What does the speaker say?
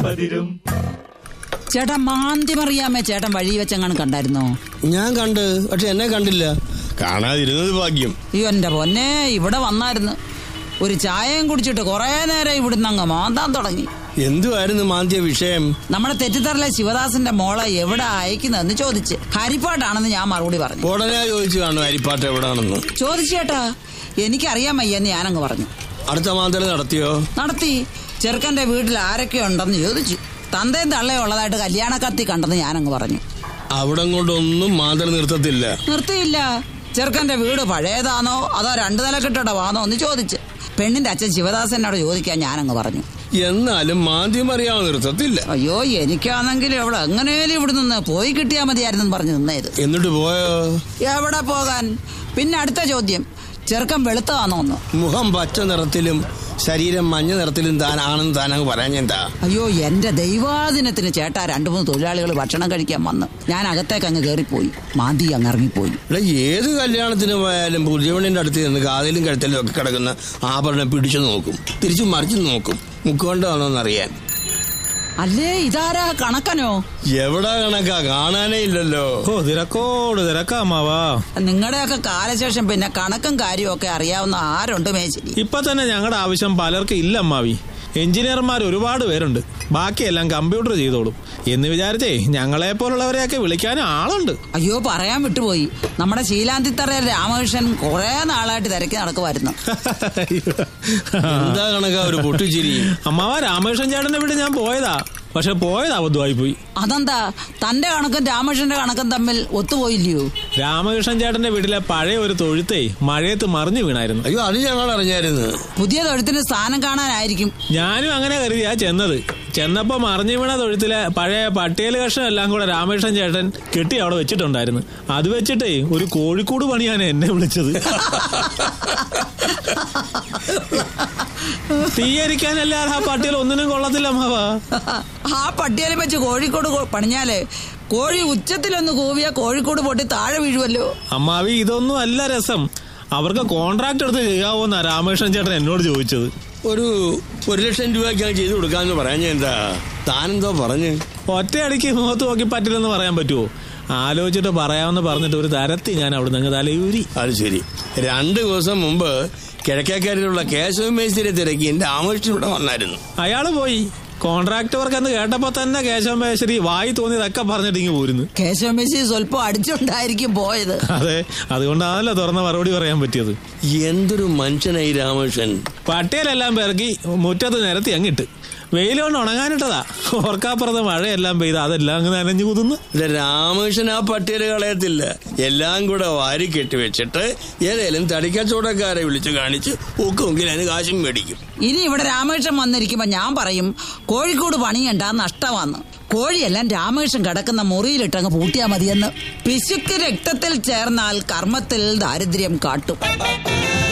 പതിരും ചേട്ടൻ മാന്തി മറിയാമേ ചേട്ടൻ വഴി വെച്ചെങ്ങാനും കണ്ടായിരുന്നോ ഞാൻ കണ്ട് പക്ഷെ എന്നെ കണ്ടില്ല കാണാതിരുന്നത് ഭാഗ്യം അയ്യോ എന്റെ പൊന്നെ ഇവിടെ വന്നായിരുന്നു ഒരു ചായയും കുടിച്ചിട്ട് കുറെ നേരം ഇവിടുന്ന് അങ്ങ് മാന്താൻ തുടങ്ങി എന്തുവായിരുന്നു മാന്തിയ വിഷയം നമ്മുടെ തെറ്റിത്തറിലെ ശിവദാസന്റെ മോളെ എവിടെ അയക്കുന്നതെന്ന് ചോദിച്ച് ഹരിപ്പാട്ടാണെന്ന് ഞാൻ മറുപടി പറഞ്ഞു ഉടനെ ചോദിച്ചു കാണും അരിപ്പാട്ട് എവിടാണെന്ന് ചോദിച്ചു ചേട്ടാ എനിക്കറിയാൻ വയ്യെന്ന് ഞാനങ്ങ് പറഞ്ഞു അടുത്ത മാന്തൽ നടത്തിയോ നടത്തി ചെറുക്കന്റെ വീട്ടിൽ ആരൊക്കെ ഉണ്ടെന്ന് ചോദിച്ചു തന്തയും തള്ളയും ഉള്ളതായിട്ട് കല്യാണ കത്തി കണ്ടെന്ന് ഞാനങ്ങ് പറഞ്ഞു അവിടം കൊണ്ടൊന്നും മാന്തൽ നിർത്തത്തില്ല നിർത്തിയില്ല ചെറുക്കന്റെ വീട് പഴയതാണോ അതോ രണ്ടു നില കെട്ടിടമാണോ എന്ന് ചോദിച്ച് പെണ്ണിന്റെ അച്ഛൻ ശിവദാസനോട് ചോദിക്കാൻ ഞാനങ്ങ് പറഞ്ഞു എന്നാലും മാന്ദ്യം അറിയാൻ നിർത്തത്തില്ല അയ്യോ എനിക്കാണെങ്കിൽ എവിടെ എങ്ങനെയും ഇവിടെ നിന്ന് പോയി കിട്ടിയാ മതിയായിരുന്നു പറഞ്ഞു നിന്നേത് എന്നിട്ട് പോയോ എവിടെ പോകാൻ പിന്നെ അടുത്ത ചോദ്യം ചെറുക്കൻ വെളുത്തതാണോ ഒന്ന് മുഖം പച്ച നിറത്തിലും ശരീരം മഞ്ഞ നിറത്തിലും താൻ ആണെന്ന് താനങ്ങ് പറയാൻ എന്താ അയ്യോ എന്റെ ദൈവാദിനത്തിന് ചേട്ടാ രണ്ടു മൂന്ന് തൊഴിലാളികൾ ഭക്ഷണം കഴിക്കാൻ വന്ന് ഞാൻ അകത്തേക്ക് അങ്ങ് കയറിപ്പോയി മാന്തി അങ്ങ് ഇറങ്ങിപ്പോയി ഇവിടെ ഏത് കല്യാണത്തിന് പോയാലും പുതിയവണിന്റെ അടുത്ത് നിന്ന് കാതിലും കഴുത്തിലും ഒക്കെ കിടക്കുന്ന ആഭരണം പിടിച്ചു നോക്കും തിരിച്ചു മറിച്ചു നോക്കും മുക്കൊണ്ടാണോന്നറിയാൻ അല്ലേ ഇതാരാ കണക്കനോ എവിടെ കണക്കാ കാണാനേ ഇല്ലല്ലോ ഓ തിരക്കോട് തിരക്കാ അമ്മാവാ നിങ്ങളുടെയൊക്കെ കാലശേഷം പിന്നെ കണക്കും കാര്യവും ഒക്കെ അറിയാവുന്ന ആരുണ്ട് മേശരി ഇപ്പൊ തന്നെ ഞങ്ങളുടെ ആവശ്യം പലർക്കും ഇല്ല അമ്മാവി എഞ്ചിനീയർമാർ ഒരുപാട് പേരുണ്ട് ബാക്കിയെല്ലാം കമ്പ്യൂട്ടർ ചെയ്തോളും എന്ന് വിചാരിച്ചേ ഞങ്ങളെ പോലുള്ളവരെയൊക്കെ വിളിക്കാൻ ആളുണ്ട് അയ്യോ പറയാൻ വിട്ടുപോയി നമ്മുടെ ശീലാന്തിത്തറയിൽ രാമകൃഷ്ണൻ കുറെ നാളായിട്ട് തിരക്കി നടക്കുമായിരുന്നു എന്താ കണക്കാ ഒരു പൊട്ടിച്ചിരി അമ്മാവ രാമകൃഷ്ണൻ ചേട്ടന്റെ വീട് ഞാൻ പോയതാ പക്ഷെ പോയത് അബദ്ധമായി പോയി അതെന്താ തന്റെ കണക്കും രാമകൃഷ്ണന്റെ കണക്കും തമ്മിൽ ഒത്തുപോയില്ലയോ രാമകൃഷ്ണൻ ചേട്ടന്റെ വീട്ടിലെ പഴയ ഒരു തൊഴുത്തേ മഴയത്ത് മറിഞ്ഞു വീണായിരുന്നു അയ്യോ അത് ഞങ്ങൾ അറിഞ്ഞായിരുന്നു പുതിയ തൊഴുത്തിന് സ്ഥാനം കാണാനായിരിക്കും ഞാനും അങ്ങനെ കരുതിയാ ചെന്നത് ചെന്നപ്പോ മറിഞ്ഞു വീണ തൊഴുത്തിലെ പഴയ പട്ടിയൽ കഷ്ണം എല്ലാം കൂടെ രാമകൃഷ്ണൻ ചേട്ടൻ കെട്ടി അവിടെ വെച്ചിട്ടുണ്ടായിരുന്നു അത് വെച്ചിട്ടേ ഒരു കോഴിക്കോട് പണിയാണ് എന്നെ വിളിച്ചത് തീയരിക്കാനല്ലാതെ ആ പട്ടിയൽ ഒന്നിനും കൊള്ളത്തില്ല അമ്മാവാ ആ പട്ടിയലെ വെച്ച് കോഴിക്കോട് കൊ- പണിഞ്ഞാലേ കോഴി ഉച്ചത്തിലൊന്ന് കൂവിയ കോഴിക്കോട് പൊട്ടി താഴെ വീഴുമല്ലോ അമ്മാവി ഇതൊന്നും അല്ല രസം അവർക്ക് കോൺട്രാക്ട് എടുത്ത് ചെയ്യാവോന്നാ രാമകൃഷ്ണൻ ചേട്ടൻ എന്നോട് ചോദിച്ചത് ഒരു ഒരു ലക്ഷം രൂപയ്ക്ക് ചെയ്തു കൊടുക്കാന്ന് പറയാൻ എന്താ താനെന്തോ പറഞ്ഞ് ഒറ്റയടിക്ക് മുഖത്ത് നോക്കി പറ്റില്ലെന്ന് പറയാൻ പറ്റുമോ ആലോചിച്ചിട്ട് പറയാമെന്ന് പറഞ്ഞിട്ട് ഒരു തരത്തി ഞാൻ അവിടെ നിന്ന് തലയൂരി അത് ശരി രണ്ടു ദിവസം മുമ്പ് കിഴക്കേക്കരയിലുള്ള കേശവ മേസ്തിരെ തിരക്കി എന്റെ ആമോഷൻ ഇവിടെ വന്നായിരുന്നു അയാള് പോയി കോൺട്രാക്ട് വർക്ക് എന്ന് കേട്ടപ്പോ തന്നെ കേശവ മേശ്വരി വായി തോന്നിയതൊക്കെ പറഞ്ഞിട്ട് ഇങ്ങ് പോരുന്നു കേശവമേശി സ്വല്പം അടിച്ചുകൊണ്ടായിരിക്കും പോയത് അതെ അതുകൊണ്ടാണല്ലോ തുറന്ന മറുപടി പറയാൻ പറ്റിയത് എന്തൊരു മനുഷ്യനായി രാമകൃഷ്ണൻ പട്ടിയലെല്ലാം പിറക്കി മുറ്റത്ത് നിരത്തി അങ്ങിട്ട് വെയിലുകൊണ്ട് ഉണങ്ങാനിട്ടതാ ഓർക്കാപ്പുറത്ത് മഴയെല്ലാം പെയ്ത് അതെല്ലാം അങ്ങ് നനഞ്ഞു കുതുന്നു ഇത് രാമകൃഷ്ണൻ ആ പട്ടിയല് കളയത്തില്ല എല്ലാം കൂടെ വാരി കെട്ടി വെച്ചിട്ട് ഏതേലും തടിക്കച്ചവടക്കാരെ വിളിച്ചു കാണിച്ച് ഒക്കുമെങ്കിൽ അതിന് കാശും മേടിക്കും ഇനി ഇവിടെ രാമകൃഷ്ണൻ വന്നിരിക്കുമ്പോ ഞാൻ പറയും കോഴിക്കോട് പണിയണ്ട നഷ്ടമാന്ന് കോഴിയെല്ലാം രാമകൃഷ്ണൻ കിടക്കുന്ന മുറിയിലിട്ടങ്ങ് പൂട്ടിയാ മതിയെന്ന് പിശുക്ക് രക്തത്തിൽ ചേർന്നാൽ കർമ്മത്തിൽ ദാരിദ്ര്യം കാട്ടും